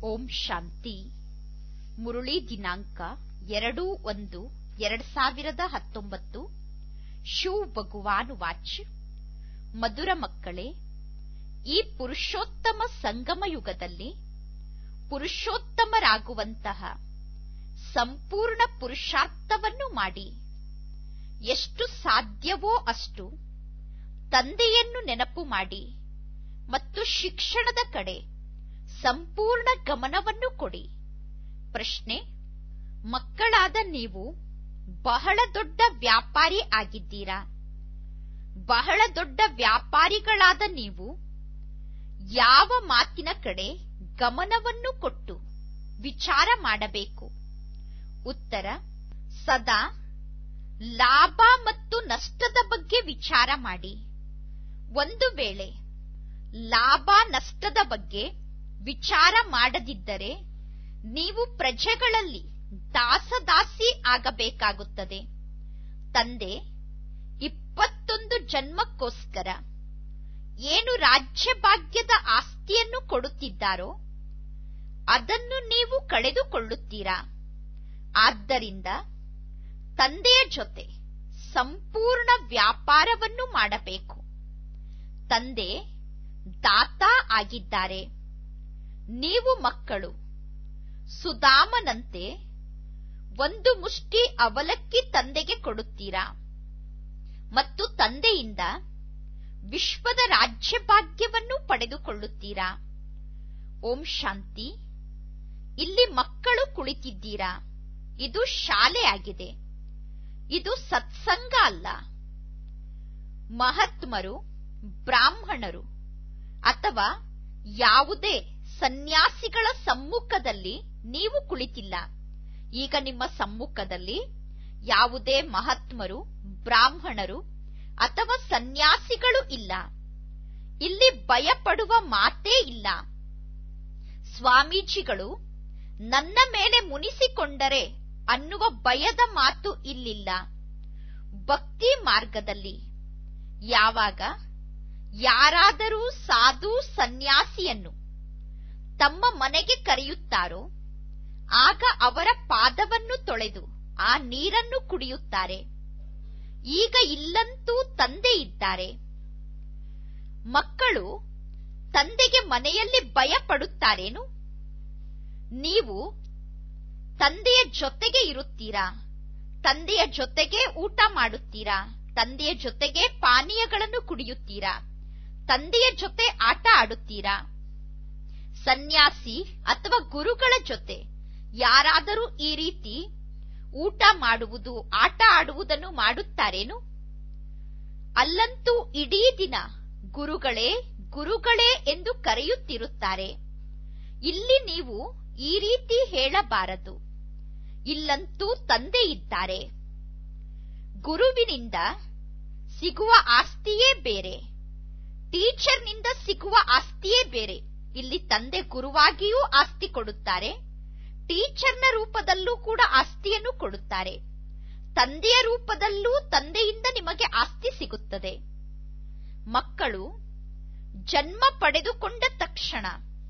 ಓಂ ಶಾಂತಿ ಮುರುಳಿ ದಿನಾಂಕ ಎರಡು ಒಂದು ಎರಡ್ ಸಾವಿರದ ಹತ್ತೊಂಬತ್ತು ಶಿವ್ ಭಗವಾನ್ ವಾಚ್ ಮಧುರ ಮಕ್ಕಳೇ ಈ ಪುರುಷೋತ್ತಮ ಸಂಗಮ ಯುಗದಲ್ಲಿ ಪುರುಷೋತ್ತಮರಾಗುವಂತಹ ಸಂಪೂರ್ಣ ಪುರುಷಾರ್ಥವನ್ನು ಮಾಡಿ ಎಷ್ಟು ಸಾಧ್ಯವೋ ಅಷ್ಟು ತಂದೆಯನ್ನು ನೆನಪು ಮಾಡಿ ಮತ್ತು ಶಿಕ್ಷಣದ ಕಡೆ ಸಂಪೂರ್ಣ ಗಮನವನ್ನು ಕೊಡಿ ಪ್ರಶ್ನೆ ಮಕ್ಕಳಾದ ನೀವು ಬಹಳ ದೊಡ್ಡ ವ್ಯಾಪಾರಿ ಆಗಿದ್ದೀರಾ ಬಹಳ ದೊಡ್ಡ ವ್ಯಾಪಾರಿಗಳಾದ ನೀವು ಯಾವ ಮಾತಿನ ಕಡೆ ಗಮನವನ್ನು ಕೊಟ್ಟು ವಿಚಾರ ಮಾಡಬೇಕು ಉತ್ತರ ಸದಾ ಲಾಭ ಮತ್ತು ನಷ್ಟದ ಬಗ್ಗೆ ವಿಚಾರ ಮಾಡಿ ಒಂದು ವೇಳೆ ಲಾಭ ನಷ್ಟದ ಬಗ್ಗೆ ವಿಚಾರ ಮಾಡದಿದ್ದರೆ ನೀವು ಪ್ರಜೆಗಳಲ್ಲಿ ದಾಸದಾಸಿ ಆಗಬೇಕಾಗುತ್ತದೆ ತಂದೆ ಇಪ್ಪತ್ತೊಂದು ಜನ್ಮಕ್ಕೋಸ್ಕರ ಏನು ರಾಜ್ಯಭಾಗ್ಯದ ಆಸ್ತಿಯನ್ನು ಕೊಡುತ್ತಿದ್ದಾರೋ ಅದನ್ನು ನೀವು ಕಳೆದುಕೊಳ್ಳುತ್ತೀರಾ ಆದ್ದರಿಂದ ತಂದೆಯ ಜೊತೆ ಸಂಪೂರ್ಣ ವ್ಯಾಪಾರವನ್ನು ಮಾಡಬೇಕು ತಂದೆ ದಾತ ಆಗಿದ್ದಾರೆ ನೀವು ಮಕ್ಕಳು ಸುಧಾಮನಂತೆ ಒಂದು ಮುಷ್ಟಿ ಅವಲಕ್ಕಿ ತಂದೆಗೆ ಕೊಡುತ್ತೀರಾ ಮತ್ತು ತಂದೆಯಿಂದ ವಿಶ್ವದ ರಾಜ್ಯಭಾಗ್ಯವನ್ನು ಪಡೆದುಕೊಳ್ಳುತ್ತೀರಾ ಓಂ ಶಾಂತಿ ಇಲ್ಲಿ ಮಕ್ಕಳು ಕುಳಿತಿದ್ದೀರಾ ಇದು ಶಾಲೆ ಆಗಿದೆ ಇದು ಸತ್ಸಂಗ ಅಲ್ಲ ಮಹಾತ್ಮರು ಬ್ರಾಹ್ಮಣರು ಅಥವಾ ಯಾವುದೇ ಸನ್ಯಾಸಿಗಳ ಸಮ್ಮುಖದಲ್ಲಿ ನೀವು ಕುಳಿತಿಲ್ಲ ಈಗ ನಿಮ್ಮ ಸಮ್ಮುಖದಲ್ಲಿ ಯಾವುದೇ ಮಹಾತ್ಮರು ಬ್ರಾಹ್ಮಣರು ಅಥವಾ ಸನ್ಯಾಸಿಗಳು ಇಲ್ಲ ಇಲ್ಲಿ ಭಯಪಡುವ ಮಾತೇ ಇಲ್ಲ ಸ್ವಾಮೀಜಿಗಳು ನನ್ನ ಮೇಲೆ ಮುನಿಸಿಕೊಂಡರೆ ಅನ್ನುವ ಭಯದ ಮಾತು ಇಲ್ಲಿಲ್ಲ ಭಕ್ತಿ ಮಾರ್ಗದಲ್ಲಿ ಯಾವಾಗ ಯಾರಾದರೂ ಸಾಧು ಸನ್ಯಾಸಿಯನ್ನು ತಮ್ಮ ಮನೆಗೆ ಕರೆಯುತ್ತಾರೋ ಆಗ ಅವರ ಪಾದವನ್ನು ತೊಳೆದು ಆ ನೀರನ್ನು ಕುಡಿಯುತ್ತಾರೆ ಈಗ ಇಲ್ಲಂತೂ ತಂದೆ ಇದ್ದಾರೆ ಮಕ್ಕಳು ತಂದೆಗೆ ಮನೆಯಲ್ಲಿ ಭಯ ಪಡುತ್ತಾರೇನು ನೀವು ತಂದೆಯ ಜೊತೆಗೆ ಇರುತ್ತೀರಾ ತಂದೆಯ ಜೊತೆಗೆ ಊಟ ಮಾಡುತ್ತೀರಾ ತಂದೆಯ ಜೊತೆಗೆ ಪಾನೀಯಗಳನ್ನು ಕುಡಿಯುತ್ತೀರಾ ತಂದೆಯ ಜೊತೆ ಆಟ ಆಡುತ್ತೀರಾ ಸನ್ಯಾಸಿ ಅಥವಾ ಗುರುಗಳ ಜೊತೆ ಯಾರಾದರೂ ಈ ರೀತಿ ಊಟ ಮಾಡುವುದು ಆಟ ಆಡುವುದನ್ನು ಮಾಡುತ್ತಾರೇನು ಅಲ್ಲಂತೂ ಇಡೀ ದಿನ ಗುರುಗಳೇ ಗುರುಗಳೇ ಎಂದು ಕರೆಯುತ್ತಿರುತ್ತಾರೆ ಇಲ್ಲಿ ನೀವು ಈ ರೀತಿ ಹೇಳಬಾರದು ಇಲ್ಲಂತೂ ತಂದೆ ಇದ್ದಾರೆ ಗುರುವಿನಿಂದ ಸಿಗುವ ಆಸ್ತಿಯೇ ಬೇರೆ ಟೀಚರ್ನಿಂದ ಸಿಗುವ ಆಸ್ತಿಯೇ ಬೇರೆ ಇಲ್ಲಿ ತಂದೆ ಗುರುವಾಗಿಯೂ ಆಸ್ತಿ ಕೊಡುತ್ತಾರೆ ಟೀಚರ್ನ ರೂಪದಲ್ಲೂ ಕೂಡ ಆಸ್ತಿಯನ್ನು ಕೊಡುತ್ತಾರೆ ತಂದೆಯ ರೂಪದಲ್ಲೂ ತಂದೆಯಿಂದ ನಿಮಗೆ ಆಸ್ತಿ ಸಿಗುತ್ತದೆ ಮಕ್ಕಳು ಜನ್ಮ ಪಡೆದುಕೊಂಡ ತಕ್ಷಣ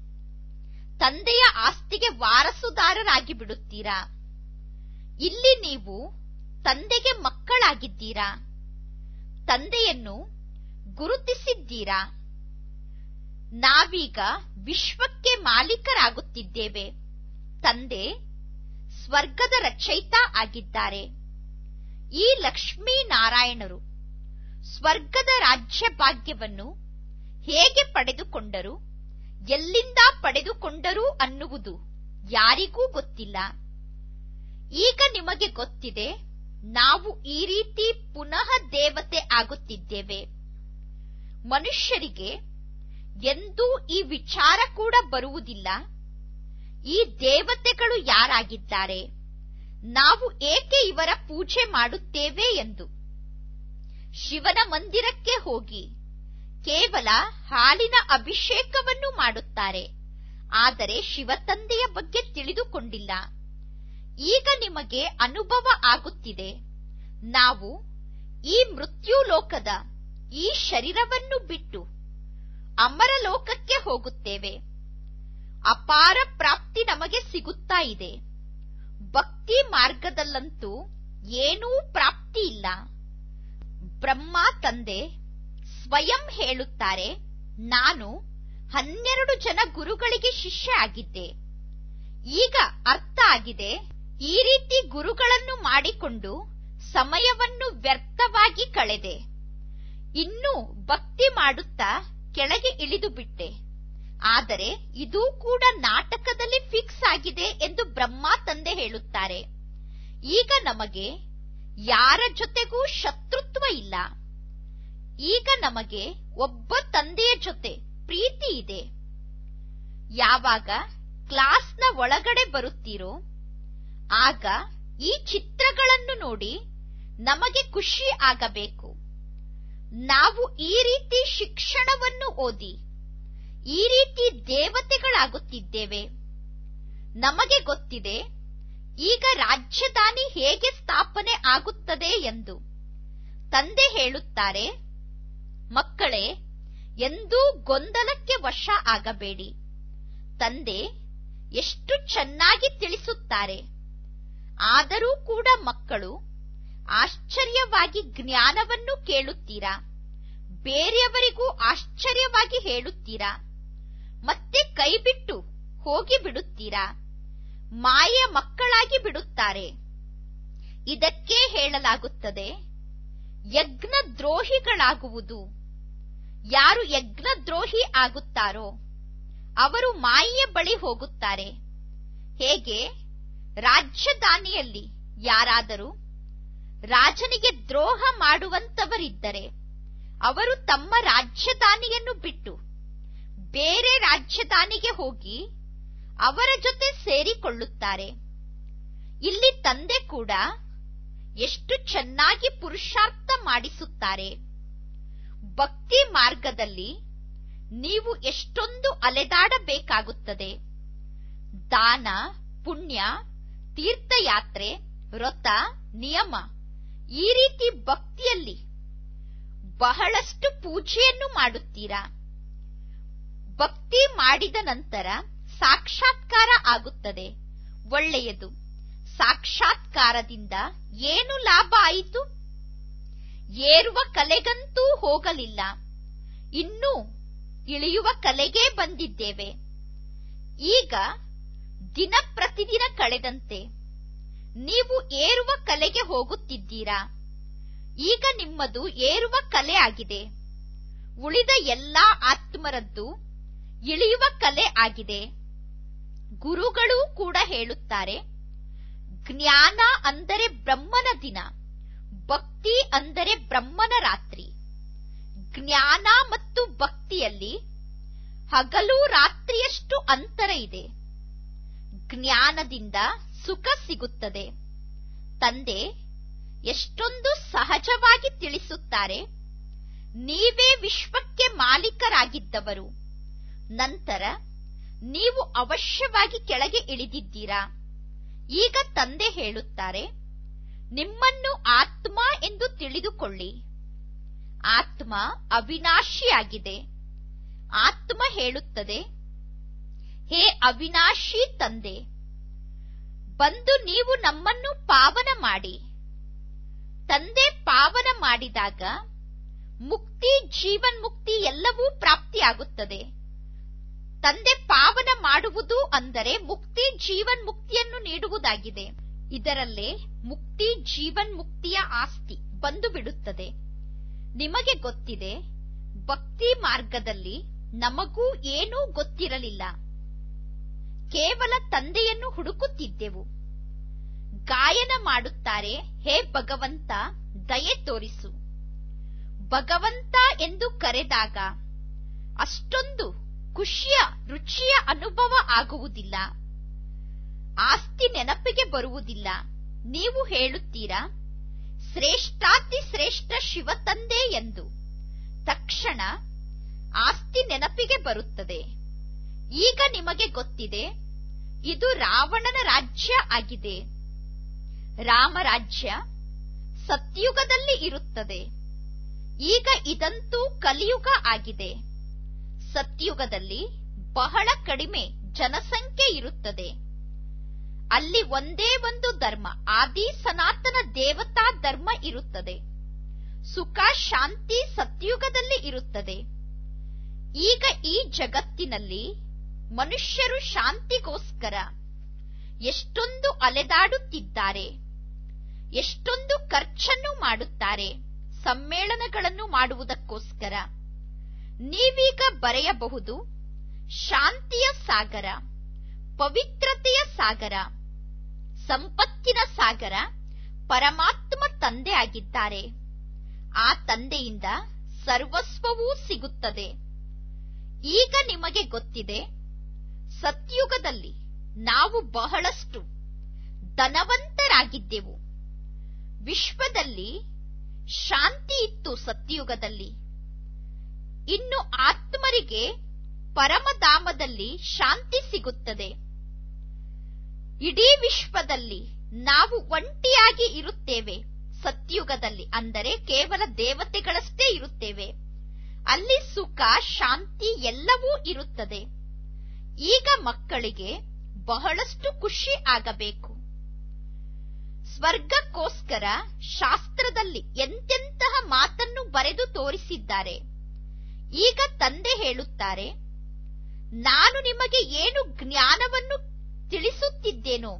ತಂದೆಯ ಆಸ್ತಿಗೆ ವಾರಸುದಾರರಾಗಿ ಬಿಡುತ್ತೀರಾ ಇಲ್ಲಿ ನೀವು ತಂದೆಗೆ ಮಕ್ಕಳಾಗಿದ್ದೀರಾ ತಂದೆಯನ್ನು ಗುರುತಿಸಿದ್ದೀರಾ ನಾವೀಗ ವಿಶ್ವಕ್ಕೆ ಮಾಲೀಕರಾಗುತ್ತಿದ್ದೇವೆ ತಂದೆ ಸ್ವರ್ಗದ ರಚಯಿತ ಆಗಿದ್ದಾರೆ ಈ ಲಕ್ಷ್ಮೀ ನಾರಾಯಣರು ಸ್ವರ್ಗದ ರಾಜ್ಯ ಭಾಗ್ಯವನ್ನು ಹೇಗೆ ಪಡೆದುಕೊಂಡರು ಎಲ್ಲಿಂದ ಪಡೆದುಕೊಂಡರು ಅನ್ನುವುದು ಯಾರಿಗೂ ಗೊತ್ತಿಲ್ಲ ಈಗ ನಿಮಗೆ ಗೊತ್ತಿದೆ ನಾವು ಈ ರೀತಿ ಪುನಃ ದೇವತೆ ಆಗುತ್ತಿದ್ದೇವೆ ಮನುಷ್ಯರಿಗೆ ಎಂದೂ ಈ ವಿಚಾರ ಕೂಡ ಬರುವುದಿಲ್ಲ ಈ ದೇವತೆಗಳು ಯಾರಾಗಿದ್ದಾರೆ ನಾವು ಏಕೆ ಇವರ ಪೂಜೆ ಮಾಡುತ್ತೇವೆ ಎಂದು ಶಿವನ ಮಂದಿರಕ್ಕೆ ಹೋಗಿ ಕೇವಲ ಹಾಲಿನ ಅಭಿಷೇಕವನ್ನು ಮಾಡುತ್ತಾರೆ ಆದರೆ ಶಿವತಂದೆಯ ಬಗ್ಗೆ ತಿಳಿದುಕೊಂಡಿಲ್ಲ ಈಗ ನಿಮಗೆ ಅನುಭವ ಆಗುತ್ತಿದೆ ನಾವು ಈ ಮೃತ್ಯು ಲೋಕದ ಈ ಶರೀರವನ್ನು ಬಿಟ್ಟು ಅಮರ ಲೋಕಕ್ಕೆ ಹೋಗುತ್ತೇವೆ ಅಪಾರ ಪ್ರಾಪ್ತಿ ನಮಗೆ ಸಿಗುತ್ತಾ ಇದೆ ಭಕ್ತಿ ಮಾರ್ಗದಲ್ಲಂತೂ ಏನೂ ಪ್ರಾಪ್ತಿ ಇಲ್ಲ ಬ್ರಹ್ಮ ತಂದೆ ಸ್ವಯಂ ಹೇಳುತ್ತಾರೆ ನಾನು ಹನ್ನೆರಡು ಜನ ಗುರುಗಳಿಗೆ ಶಿಷ್ಯ ಆಗಿದ್ದೆ ಈಗ ಅರ್ಥ ಆಗಿದೆ ಈ ರೀತಿ ಗುರುಗಳನ್ನು ಮಾಡಿಕೊಂಡು ಸಮಯವನ್ನು ವ್ಯರ್ಥವಾಗಿ ಕಳೆದೆ ಇನ್ನೂ ಭಕ್ತಿ ಮಾಡುತ್ತಾ ಕೆಳಗೆ ಇಳಿದು ಬಿಟ್ಟೆ ಆದರೆ ಇದೂ ಕೂಡ ನಾಟಕದಲ್ಲಿ ಫಿಕ್ಸ್ ಆಗಿದೆ ಎಂದು ಬ್ರಹ್ಮ ತಂದೆ ಹೇಳುತ್ತಾರೆ ಈಗ ನಮಗೆ ಯಾರ ಜೊತೆಗೂ ಶತ್ರುತ್ವ ಇಲ್ಲ ಈಗ ನಮಗೆ ಒಬ್ಬ ತಂದೆಯ ಜೊತೆ ಪ್ರೀತಿ ಇದೆ ಯಾವಾಗ ಕ್ಲಾಸ್ನ ಒಳಗಡೆ ಬರುತ್ತೀರೋ ಆಗ ಈ ಚಿತ್ರಗಳನ್ನು ನೋಡಿ ನಮಗೆ ಖುಷಿ ಆಗಬೇಕು ನಾವು ಈ ರೀತಿ ಶಿಕ್ಷಣವನ್ನು ಓದಿ ಈ ರೀತಿ ದೇವತೆಗಳಾಗುತ್ತಿದ್ದೇವೆ ನಮಗೆ ಗೊತ್ತಿದೆ ಈಗ ರಾಜಧಾನಿ ಹೇಗೆ ಸ್ಥಾಪನೆ ಆಗುತ್ತದೆ ಎಂದು ತಂದೆ ಹೇಳುತ್ತಾರೆ ಮಕ್ಕಳೇ ಎಂದೂ ಗೊಂದಲಕ್ಕೆ ವಶ ಆಗಬೇಡಿ ತಂದೆ ಎಷ್ಟು ಚೆನ್ನಾಗಿ ತಿಳಿಸುತ್ತಾರೆ ಆದರೂ ಕೂಡ ಮಕ್ಕಳು ಆಶ್ಚರ್ಯವಾಗಿ ಜ್ಞಾನವನ್ನು ಕೇಳುತ್ತೀರಾ ಬೇರೆಯವರಿಗೂ ಆಶ್ಚರ್ಯವಾಗಿ ಹೇಳುತ್ತೀರಾ ಮತ್ತೆ ಕೈಬಿಟ್ಟು ಹೋಗಿ ಬಿಡುತ್ತೀರಾ ಮಾಯ ಮಕ್ಕಳಾಗಿ ಬಿಡುತ್ತಾರೆ ಇದಕ್ಕೆ ಹೇಳಲಾಗುತ್ತದೆ ಯಜ್ಞ ದ್ರೋಹಿಗಳಾಗುವುದು ಯಾರು ಯಜ್ಞ ದ್ರೋಹಿ ಆಗುತ್ತಾರೋ ಅವರು ಮಾಯೆಯ ಬಳಿ ಹೋಗುತ್ತಾರೆ ಹೇಗೆ ರಾಜಧಾನಿಯಲ್ಲಿ ಯಾರಾದರೂ ರಾಜನಿಗೆ ದ್ರೋಹ ಮಾಡುವಂತವರಿದ್ದರೆ ಅವರು ತಮ್ಮ ರಾಜಧಾನಿಯನ್ನು ಬಿಟ್ಟು ಬೇರೆ ರಾಜಧಾನಿಗೆ ಹೋಗಿ ಅವರ ಜೊತೆ ಸೇರಿಕೊಳ್ಳುತ್ತಾರೆ ಇಲ್ಲಿ ತಂದೆ ಕೂಡ ಎಷ್ಟು ಚೆನ್ನಾಗಿ ಪುರುಷಾರ್ಥ ಮಾಡಿಸುತ್ತಾರೆ ಭಕ್ತಿ ಮಾರ್ಗದಲ್ಲಿ ನೀವು ಎಷ್ಟೊಂದು ಅಲೆದಾಡಬೇಕಾಗುತ್ತದೆ ದಾನ ಪುಣ್ಯ ತೀರ್ಥಯಾತ್ರೆ ವ್ರತ ನಿಯಮ ಈ ರೀತಿ ಭಕ್ತಿಯಲ್ಲಿ ಬಹಳಷ್ಟು ಪೂಜೆಯನ್ನು ಮಾಡುತ್ತೀರಾ ಭಕ್ತಿ ಮಾಡಿದ ನಂತರ ಸಾಕ್ಷಾತ್ಕಾರ ಆಗುತ್ತದೆ ಒಳ್ಳೆಯದು ಸಾಕ್ಷಾತ್ಕಾರದಿಂದ ಏನು ಲಾಭ ಆಯಿತು ಏರುವ ಕಲೆಗಂತೂ ಹೋಗಲಿಲ್ಲ ಇನ್ನೂ ಇಳಿಯುವ ಕಲೆಗೆ ಬಂದಿದ್ದೇವೆ ಈಗ ದಿನ ಪ್ರತಿದಿನ ಕಳೆದಂತೆ ನೀವು ಏರುವ ಕಲೆಗೆ ಹೋಗುತ್ತಿದ್ದೀರಾ ಈಗ ನಿಮ್ಮದು ಏರುವ ಕಲೆ ಆಗಿದೆ ಉಳಿದ ಎಲ್ಲಾ ಆತ್ಮರದ್ದು ಇಳಿಯುವ ಕಲೆ ಆಗಿದೆ ಗುರುಗಳೂ ಕೂಡ ಹೇಳುತ್ತಾರೆ ಜ್ಞಾನ ಅಂದರೆ ಬ್ರಹ್ಮನ ದಿನ ಭಕ್ತಿ ಅಂದರೆ ಬ್ರಹ್ಮನ ರಾತ್ರಿ ಜ್ಞಾನ ಮತ್ತು ಭಕ್ತಿಯಲ್ಲಿ ಹಗಲು ರಾತ್ರಿಯಷ್ಟು ಅಂತರ ಇದೆ ಜ್ಞಾನದಿಂದ ಸುಖ ಸಿಗುತ್ತದೆ ತಂದೆ ಎಷ್ಟೊಂದು ಸಹಜವಾಗಿ ತಿಳಿಸುತ್ತಾರೆ ನೀವೇ ವಿಶ್ವಕ್ಕೆ ಮಾಲೀಕರಾಗಿದ್ದವರು ನಂತರ ನೀವು ಅವಶ್ಯವಾಗಿ ಕೆಳಗೆ ಇಳಿದಿದ್ದೀರಾ ಈಗ ತಂದೆ ಹೇಳುತ್ತಾರೆ ನಿಮ್ಮನ್ನು ಆತ್ಮ ಎಂದು ತಿಳಿದುಕೊಳ್ಳಿ ಆತ್ಮ ಅವಿನಾಶಿಯಾಗಿದೆ ಆತ್ಮ ಹೇಳುತ್ತದೆ ಹೇ ಅವಿನಾಶಿ ತಂದೆ ಬಂದು ನೀವು ನಮ್ಮನ್ನು ಪಾವನ ಮಾಡಿ ತಂದೆ ಪಾವನ ಮಾಡಿದಾಗ ಮುಕ್ತಿ ಜೀವನ್ಮುಕ್ತಿ ಎಲ್ಲವೂ ಪ್ರಾಪ್ತಿಯಾಗುತ್ತದೆ ತಂದೆ ಪಾವನ ಮಾಡುವುದು ಅಂದರೆ ಮುಕ್ತಿ ಜೀವನ್ಮುಕ್ತಿಯನ್ನು ನೀಡುವುದಾಗಿದೆ ಇದರಲ್ಲೇ ಮುಕ್ತಿ ಜೀವನ್ಮುಕ್ತಿಯ ಆಸ್ತಿ ಬಂದು ಬಿಡುತ್ತದೆ ನಿಮಗೆ ಗೊತ್ತಿದೆ ಭಕ್ತಿ ಮಾರ್ಗದಲ್ಲಿ ನಮಗೂ ಏನೂ ಗೊತ್ತಿರಲಿಲ್ಲ ಕೇವಲ ತಂದೆಯನ್ನು ಹುಡುಕುತ್ತಿದ್ದೆವು ಗಾಯನ ಮಾಡುತ್ತಾರೆ ಹೇ ಭಗವಂತ ದಯೆ ತೋರಿಸು ಭಗವಂತ ಎಂದು ಕರೆದಾಗ ಅಷ್ಟೊಂದು ಖುಷಿಯ ರುಚಿಯ ಅನುಭವ ಆಗುವುದಿಲ್ಲ ಆಸ್ತಿ ನೆನಪಿಗೆ ಬರುವುದಿಲ್ಲ ನೀವು ಹೇಳುತ್ತೀರಾ ಶ್ರೇಷ್ಠಾತಿ ಶ್ರೇಷ್ಠ ಶಿವತಂದೆ ಎಂದು ತಕ್ಷಣ ಆಸ್ತಿ ನೆನಪಿಗೆ ಬರುತ್ತದೆ ಈಗ ನಿಮಗೆ ಗೊತ್ತಿದೆ ಇದು ರಾವಣನ ರಾಜ್ಯ ಆಗಿದೆ ರಾಮರಾಜ್ಯ ಸತ್ಯುಗದಲ್ಲಿ ಇರುತ್ತದೆ ಈಗ ಇದಂತೂ ಕಲಿಯುಗ ಆಗಿದೆ ಸತ್ಯುಗದಲ್ಲಿ ಬಹಳ ಕಡಿಮೆ ಜನಸಂಖ್ಯೆ ಇರುತ್ತದೆ ಅಲ್ಲಿ ಒಂದೇ ಒಂದು ಧರ್ಮ ಆದಿ ಸನಾತನ ದೇವತಾ ಧರ್ಮ ಇರುತ್ತದೆ ಸುಖ ಶಾಂತಿ ಸತ್ಯುಗದಲ್ಲಿ ಇರುತ್ತದೆ ಈಗ ಈ ಜಗತ್ತಿನಲ್ಲಿ ಮನುಷ್ಯರು ಶಾಂತಿಗೋಸ್ಕರ ಎಷ್ಟೊಂದು ಅಲೆದಾಡುತ್ತಿದ್ದಾರೆ ಎಷ್ಟೊಂದು ಖರ್ಚನ್ನು ಮಾಡುತ್ತಾರೆ ಸಮ್ಮೇಳನಗಳನ್ನು ಮಾಡುವುದಕ್ಕೋಸ್ಕರ ನೀವೀಗ ಬರೆಯಬಹುದು ಶಾಂತಿಯ ಸಾಗರ ಪವಿತ್ರತೆಯ ಸಾಗರ ಸಂಪತ್ತಿನ ಸಾಗರ ಪರಮಾತ್ಮ ತಂದೆ ಆಗಿದ್ದಾರೆ ಆ ತಂದೆಯಿಂದ ಸರ್ವಸ್ವವೂ ಸಿಗುತ್ತದೆ ಈಗ ನಿಮಗೆ ಗೊತ್ತಿದೆ ಸತ್ಯುಗದಲ್ಲಿ ನಾವು ಬಹಳಷ್ಟು ಧನವಂತರಾಗಿದ್ದೆವು ವಿಶ್ವದಲ್ಲಿ ಶಾಂತಿ ಇತ್ತು ಸತ್ಯುಗದಲ್ಲಿ ಇನ್ನು ಆತ್ಮರಿಗೆ ಪರಮಧಾಮದಲ್ಲಿ ಶಾಂತಿ ಸಿಗುತ್ತದೆ ಇಡೀ ವಿಶ್ವದಲ್ಲಿ ನಾವು ಒಂಟಿಯಾಗಿ ಇರುತ್ತೇವೆ ಸತ್ಯುಗದಲ್ಲಿ ಅಂದರೆ ಕೇವಲ ದೇವತೆಗಳಷ್ಟೇ ಇರುತ್ತೇವೆ ಅಲ್ಲಿ ಸುಖ ಶಾಂತಿ ಎಲ್ಲವೂ ಇರುತ್ತದೆ ಈಗ ಮಕ್ಕಳಿಗೆ ಬಹಳಷ್ಟು ಖುಷಿ ಆಗಬೇಕು ಸ್ವರ್ಗಕ್ಕೋಸ್ಕರ ಶಾಸ್ತ್ರದಲ್ಲಿ ಎಂತೆಂತಹ ಮಾತನ್ನು ಬರೆದು ತೋರಿಸಿದ್ದಾರೆ ಈಗ ತಂದೆ ಹೇಳುತ್ತಾರೆ ನಾನು ನಿಮಗೆ ಏನು ಜ್ಞಾನವನ್ನು ತಿಳಿಸುತ್ತಿದ್ದೇನೋ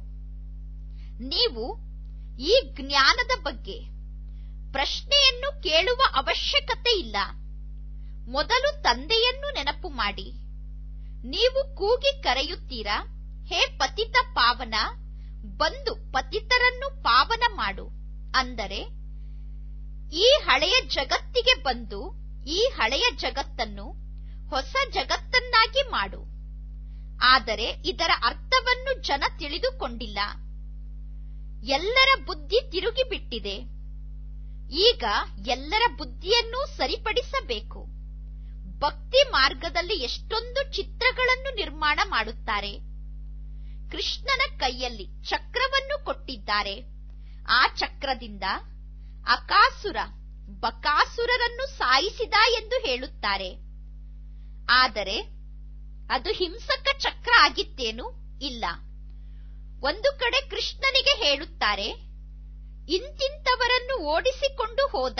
ನೀವು ಈ ಜ್ಞಾನದ ಬಗ್ಗೆ ಪ್ರಶ್ನೆಯನ್ನು ಕೇಳುವ ಅವಶ್ಯಕತೆ ಇಲ್ಲ ಮೊದಲು ತಂದೆಯನ್ನು ನೆನಪು ಮಾಡಿ ನೀವು ಕೂಗಿ ಕರೆಯುತ್ತೀರಾ ಹೇ ಪತಿತ ಪಾವನ ಬಂದು ಪತಿತರನ್ನು ಪಾವನ ಮಾಡು ಅಂದರೆ ಈ ಹಳೆಯ ಜಗತ್ತಿಗೆ ಬಂದು ಈ ಹಳೆಯ ಜಗತ್ತನ್ನು ಹೊಸ ಜಗತ್ತನ್ನಾಗಿ ಮಾಡು ಆದರೆ ಇದರ ಅರ್ಥವನ್ನು ಜನ ತಿಳಿದುಕೊಂಡಿಲ್ಲ ಎಲ್ಲರ ಬುದ್ಧಿ ತಿರುಗಿಬಿಟ್ಟಿದೆ ಈಗ ಎಲ್ಲರ ಬುದ್ಧಿಯನ್ನು ಸರಿಪಡಿಸಬೇಕು ಭಕ್ತಿ ಮಾರ್ಗದಲ್ಲಿ ಎಷ್ಟೊಂದು ಚಿತ್ರಗಳನ್ನು ನಿರ್ಮಾಣ ಮಾಡುತ್ತಾರೆ ಕೃಷ್ಣನ ಕೈಯಲ್ಲಿ ಚಕ್ರವನ್ನು ಕೊಟ್ಟಿದ್ದಾರೆ ಆ ಚಕ್ರದಿಂದ ಅಕಾಸುರ ಬಕಾಸುರರನ್ನು ಸಾಯಿಸಿದ ಎಂದು ಹೇಳುತ್ತಾರೆ ಆದರೆ ಅದು ಹಿಂಸಕ ಚಕ್ರ ಆಗಿತ್ತೇನು ಇಲ್ಲ ಒಂದು ಕಡೆ ಕೃಷ್ಣನಿಗೆ ಹೇಳುತ್ತಾರೆ ಇಂತಿಂತವರನ್ನು ಓಡಿಸಿಕೊಂಡು ಹೋದ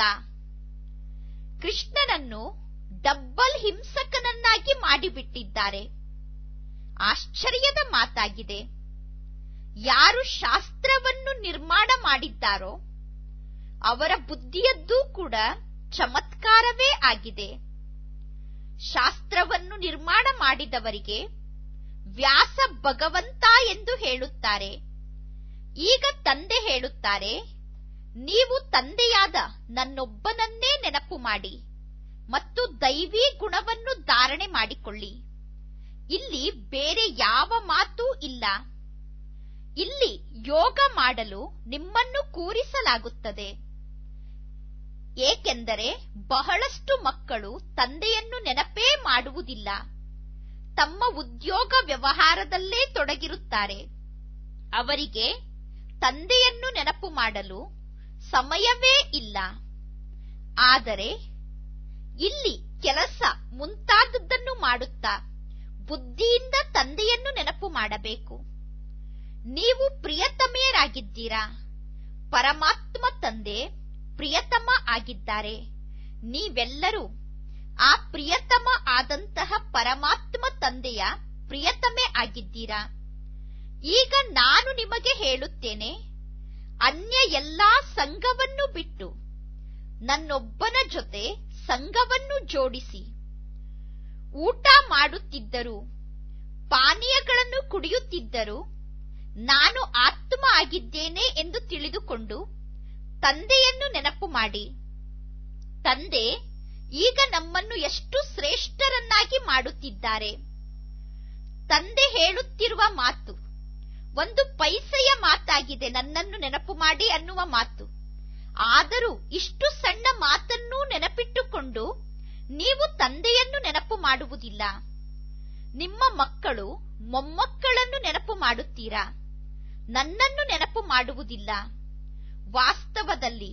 ಕೃಷ್ಣನನ್ನು ಡಬ್ಬಲ್ ಹಿಂಸಕನನ್ನಾಗಿ ಮಾಡಿಬಿಟ್ಟಿದ್ದಾರೆ ಆಶ್ಚರ್ಯದ ಮಾತಾಗಿದೆ ಯಾರು ಶಾಸ್ತ್ರವನ್ನು ನಿರ್ಮಾಣ ಮಾಡಿದ್ದಾರೋ ಅವರ ಬುದ್ಧಿಯದ್ದೂ ಕೂಡ ಚಮತ್ಕಾರವೇ ಆಗಿದೆ ಶಾಸ್ತ್ರವನ್ನು ನಿರ್ಮಾಣ ಮಾಡಿದವರಿಗೆ ವ್ಯಾಸ ಭಗವಂತ ಎಂದು ಹೇಳುತ್ತಾರೆ ಈಗ ತಂದೆ ಹೇಳುತ್ತಾರೆ ನೀವು ತಂದೆಯಾದ ನನ್ನೊಬ್ಬನನ್ನೇ ನೆನಪು ಮಾಡಿ ಮತ್ತು ದೈವಿ ಗುಣವನ್ನು ಧಾರಣೆ ಮಾಡಿಕೊಳ್ಳಿ ಇಲ್ಲಿ ಬೇರೆ ಯಾವ ಮಾತೂ ಇಲ್ಲ ಇಲ್ಲಿ ಯೋಗ ಮಾಡಲು ನಿಮ್ಮನ್ನು ಕೂರಿಸಲಾಗುತ್ತದೆ ಏಕೆಂದರೆ ಬಹಳಷ್ಟು ಮಕ್ಕಳು ತಂದೆಯನ್ನು ನೆನಪೇ ಮಾಡುವುದಿಲ್ಲ ತಮ್ಮ ಉದ್ಯೋಗ ವ್ಯವಹಾರದಲ್ಲೇ ತೊಡಗಿರುತ್ತಾರೆ ಅವರಿಗೆ ತಂದೆಯನ್ನು ನೆನಪು ಮಾಡಲು ಸಮಯವೇ ಇಲ್ಲ ಆದರೆ ಇಲ್ಲಿ ಕೆಲಸ ಮುಂತಾದದ್ದನ್ನು ಮಾಡುತ್ತಾ ಬುದ್ಧಿಯಿಂದ ತಂದೆಯನ್ನು ನೆನಪು ಮಾಡಬೇಕು ನೀವು ಪ್ರಿಯತಮೆಯರಾಗಿದ್ದೀರಾ ಪರಮಾತ್ಮ ತಂದೆ ಪ್ರಿಯತಮ ಆಗಿದ್ದಾರೆ ನೀವೆಲ್ಲರೂ ಆ ಪ್ರಿಯತಮ ಆದಂತಹ ಪರಮಾತ್ಮ ತಂದೆಯ ಪ್ರಿಯತಮೆ ಆಗಿದ್ದೀರಾ ಈಗ ನಾನು ನಿಮಗೆ ಹೇಳುತ್ತೇನೆ ಅನ್ಯ ಎಲ್ಲಾ ಸಂಘವನ್ನು ಬಿಟ್ಟು ನನ್ನೊಬ್ಬನ ಜೊತೆ ಸಂಘವನ್ನು ಜೋಡಿಸಿ ಊಟ ಮಾಡುತ್ತಿದ್ದರು ಪಾನೀಯಗಳನ್ನು ಕುಡಿಯುತ್ತಿದ್ದರು ನಾನು ಆತ್ಮ ಆಗಿದ್ದೇನೆ ಎಂದು ತಿಳಿದುಕೊಂಡು ತಂದೆಯನ್ನು ನೆನಪು ಮಾಡಿ ತಂದೆ ಈಗ ನಮ್ಮನ್ನು ಎಷ್ಟು ಶ್ರೇಷ್ಠರನ್ನಾಗಿ ಮಾಡುತ್ತಿದ್ದಾರೆ ತಂದೆ ಹೇಳುತ್ತಿರುವ ಮಾತು ಒಂದು ಪೈಸೆಯ ಮಾತಾಗಿದೆ ನನ್ನನ್ನು ನೆನಪು ಮಾಡಿ ಅನ್ನುವ ಮಾತು ಆದರೂ ಇಷ್ಟು ಸಣ್ಣ ಮಾತನ್ನೂ ನೆನಪಿಟ್ಟುಕೊಂಡು ನೀವು ತಂದೆಯನ್ನು ನೆನಪು ಮಾಡುವುದಿಲ್ಲ ನಿಮ್ಮ ಮಕ್ಕಳು ಮೊಮ್ಮಕ್ಕಳನ್ನು ನೆನಪು ಮಾಡುತ್ತೀರಾ ನನ್ನನ್ನು ನೆನಪು ಮಾಡುವುದಿಲ್ಲ ವಾಸ್ತವದಲ್ಲಿ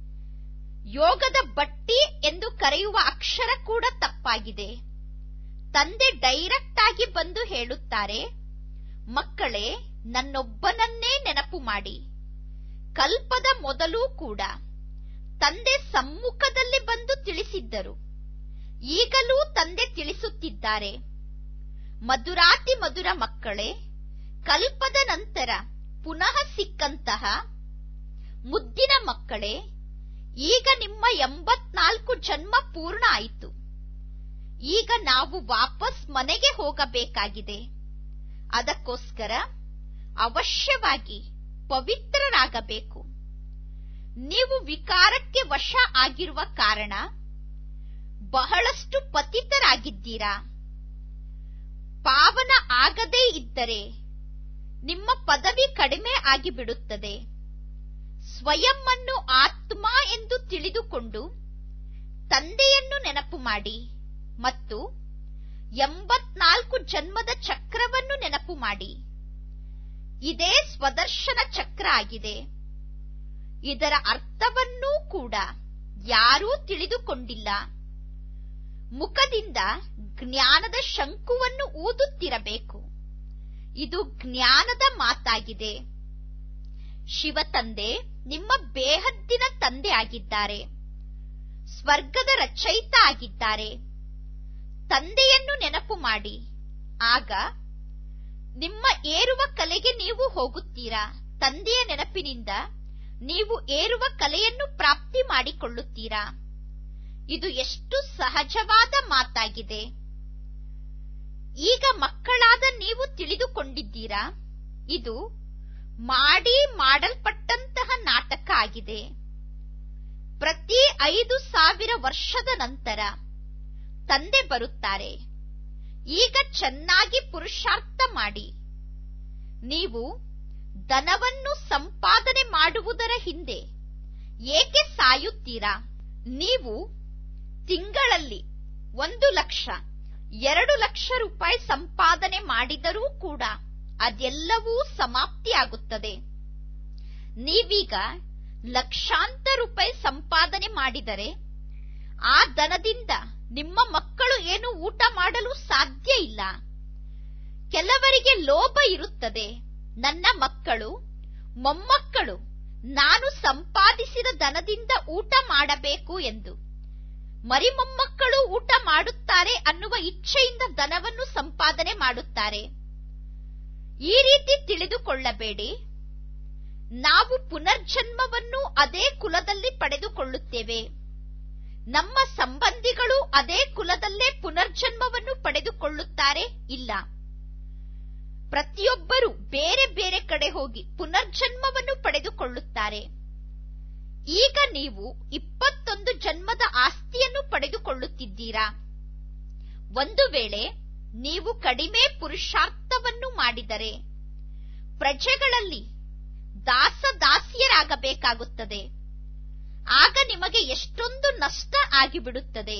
ಯೋಗದ ಬಟ್ಟಿ ಎಂದು ಕರೆಯುವ ಅಕ್ಷರ ಕೂಡ ತಪ್ಪಾಗಿದೆ ತಂದೆ ಡೈರೆಕ್ಟ್ ಆಗಿ ಬಂದು ಹೇಳುತ್ತಾರೆ ಮಕ್ಕಳೇ ನನ್ನೊಬ್ಬನನ್ನೇ ನೆನಪು ಮಾಡಿ ಕಲ್ಪದ ಮೊದಲು ಕೂಡ ತಂದೆ ಸಮ್ಮುಖದಲ್ಲಿ ಬಂದು ತಿಳಿಸಿದ್ದರು ಈಗಲೂ ತಂದೆ ತಿಳಿಸುತ್ತಿದ್ದಾರೆ ಮಧುರಾತಿ ಮಧುರ ಮಕ್ಕಳೇ ಕಲ್ಪದ ನಂತರ ಪುನಃ ಸಿಕ್ಕಂತಹ ಮುದ್ದಿನ ಮಕ್ಕಳೇ ಈಗ ನಿಮ್ಮ ಎಂಬತ್ನಾಲ್ಕು ಜನ್ಮ ಪೂರ್ಣ ಆಯಿತು ಈಗ ನಾವು ವಾಪಸ್ ಮನೆಗೆ ಹೋಗಬೇಕಾಗಿದೆ ಅದಕ್ಕೋಸ್ಕರ ಅವಶ್ಯವಾಗಿ ಪವಿತ್ರರಾಗಬೇಕು ನೀವು ವಿಕಾರಕ್ಕೆ ವಶ ಆಗಿರುವ ಕಾರಣ ಬಹಳಷ್ಟು ಪತಿತರಾಗಿದ್ದೀರಾ ಪಾವನ ಆಗದೇ ಇದ್ದರೆ ನಿಮ್ಮ ಪದವಿ ಕಡಿಮೆ ಆಗಿಬಿಡುತ್ತದೆ ಸ್ವಯಂ ಅನ್ನು ಆತ್ಮ ಎಂದು ತಿಳಿದುಕೊಂಡು ತಂದೆಯನ್ನು ನೆನಪು ಮಾಡಿ ಮತ್ತು ಎಂಬತ್ನಾಲ್ಕು ಜನ್ಮದ ಚಕ್ರವನ್ನು ನೆನಪು ಮಾಡಿ ಇದೇ ಸ್ವದರ್ಶನ ಚಕ್ರ ಆಗಿದೆ ಇದರ ಅರ್ಥವನ್ನೂ ಕೂಡ ಯಾರೂ ತಿಳಿದುಕೊಂಡಿಲ್ಲ ಮುಖದಿಂದ ಜ್ಞಾನದ ಶಂಕುವನ್ನು ಊದುತ್ತಿರಬೇಕು ಇದು ಜ್ಞಾನದ ಮಾತಾಗಿದೆ ಶಿವ ತಂದೆ ನಿಮ್ಮ ಬೇಹದ್ದಿನ ತಂದೆ ಆಗಿದ್ದಾರೆ ಸ್ವರ್ಗದ ರಚಯಿತ ಆಗಿದ್ದಾರೆ ತಂದೆಯನ್ನು ನೆನಪು ಮಾಡಿ ಆಗ ನಿಮ್ಮ ಏರುವ ಕಲೆಗೆ ನೀವು ಹೋಗುತ್ತೀರಾ ತಂದೆಯ ನೆನಪಿನಿಂದ ನೀವು ಏರುವ ಕಲೆಯನ್ನು ಪ್ರಾಪ್ತಿ ಮಾಡಿಕೊಳ್ಳುತ್ತೀರಾ ಇದು ಎಷ್ಟು ಸಹಜವಾದ ಮಾತಾಗಿದೆ ಈಗ ಮಕ್ಕಳಾದ ನೀವು ತಿಳಿದುಕೊಂಡಿದ್ದೀರಾ ಇದು ಮಾಡಿ ಮಾಡಲ್ಪಟ್ಟಂತಹ ನಾಟಕ ಆಗಿದೆ ಪ್ರತಿ ಐದು ಸಾವಿರ ವರ್ಷದ ನಂತರ ತಂದೆ ಬರುತ್ತಾರೆ ಈಗ ಚೆನ್ನಾಗಿ ಪುರುಷಾರ್ಥ ಮಾಡಿ ನೀವು ಧನವನ್ನು ಸಂಪಾದನೆ ಮಾಡುವುದರ ಹಿಂದೆ ಏಕೆ ಸಾಯುತ್ತೀರಾ ನೀವು ತಿಂಗಳಲ್ಲಿ ಒಂದು ಲಕ್ಷ ಎರಡು ಲಕ್ಷ ರೂಪಾಯಿ ಸಂಪಾದನೆ ಮಾಡಿದರೂ ಕೂಡ ಅದೆಲ್ಲವೂ ಸಮಾಪ್ತಿಯಾಗುತ್ತದೆ ನೀವೀಗ ಲಕ್ಷಾಂತರ ರೂಪಾಯಿ ಸಂಪಾದನೆ ಮಾಡಿದರೆ ಆ ಧನದಿಂದ ನಿಮ್ಮ ಮಕ್ಕಳು ಏನು ಊಟ ಮಾಡಲು ಸಾಧ್ಯ ಇಲ್ಲ ಕೆಲವರಿಗೆ ಲೋಭ ಇರುತ್ತದೆ ನನ್ನ ಮಕ್ಕಳು ಮೊಮ್ಮಕ್ಕಳು ನಾನು ಸಂಪಾದಿಸಿದ ಧನದಿಂದ ಊಟ ಮಾಡಬೇಕು ಎಂದು ಮರಿ ಮೊಮ್ಮಕ್ಕಳು ಊಟ ಮಾಡುತ್ತಾರೆ ಅನ್ನುವ ಇಚ್ಛೆಯಿಂದ ಧನವನ್ನು ಸಂಪಾದನೆ ಮಾಡುತ್ತಾರೆ ಈ ರೀತಿ ತಿಳಿದುಕೊಳ್ಳಬೇಡಿ ನಾವು ಪುನರ್ಜನ್ಮವನ್ನು ಅದೇ ಕುಲದಲ್ಲಿ ಪಡೆದುಕೊಳ್ಳುತ್ತೇವೆ ನಮ್ಮ ಸಂಬಂಧಿಗಳು ಅದೇ ಕುಲದಲ್ಲೇ ಪುನರ್ಜನ್ಮವನ್ನು ಪಡೆದುಕೊಳ್ಳುತ್ತಾರೆ ಇಲ್ಲ ಪ್ರತಿಯೊಬ್ಬರು ಬೇರೆ ಬೇರೆ ಕಡೆ ಹೋಗಿ ಪುನರ್ಜನ್ಮವನ್ನು ಪಡೆದುಕೊಳ್ಳುತ್ತಾರೆ ಈಗ ನೀವು ಇಪ್ಪತ್ತೊಂದು ಜನ್ಮದ ಆಸ್ತಿಯನ್ನು ಪಡೆದುಕೊಳ್ಳುತ್ತಿದ್ದೀರಾ ಒಂದು ವೇಳೆ ನೀವು ಕಡಿಮೆ ಪುರುಷಾರ್ಥವನ್ನು ಮಾಡಿದರೆ ಪ್ರಜೆಗಳಲ್ಲಿ ದಾಸ ದಾಸಿಯರಾಗಬೇಕಾಗುತ್ತದೆ ಆಗ ನಿಮಗೆ ಎಷ್ಟೊಂದು ನಷ್ಟ ಆಗಿಬಿಡುತ್ತದೆ